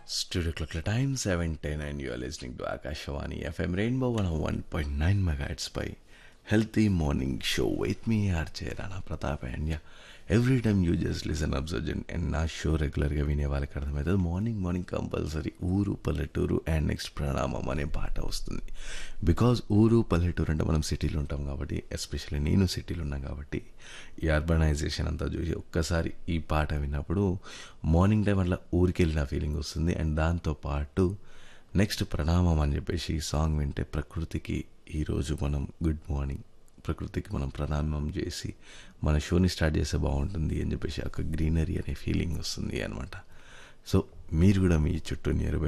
Studio Clock time 710 and you are listening to Akashawani FM Rainbow 101.9 megahertz by Healthy Morning Show with me RJ Rana Pratap and yeah every time you just listen observe and నా show రెగ్యులర్గా వినే వాళ్ళకి అర్థమవుతుంది morning morning compulsory ఊరు పల్లెటూరు and next ప్రణామం అనే పాట వస్తుంది బికాజ్ ఊరు పల్లెటూరు అంటే మనం సిటీలో ఉంటాం కాబట్టి ఎస్పెషల్లీ నేను సిటీలో ఉన్నాను కాబట్టి ఈ అర్బనైజేషన్ అంతా చూసి ఒక్కసారి ఈ పాట విన్నప్పుడు మార్నింగ్ టైం అట్లా ఊరికి వెళ్ళిన ఫీలింగ్ వస్తుంది అండ్ దాంతో పాటు నెక్స్ట్ ప్రణామం అని చెప్పేసి ఈ సాంగ్ వింటే ప్రకృతికి ఈరోజు మనం గుడ్ మార్నింగ్ ప్రకృతికి మనం ప్రణామం చేసి మన షోని స్టార్ట్ చేస్తే బాగుంటుంది అని చెప్పేసి ఒక గ్రీనరీ అనే ఫీలింగ్ వస్తుంది అనమాట సో మీరు కూడా మీ చుట్టూ నియర్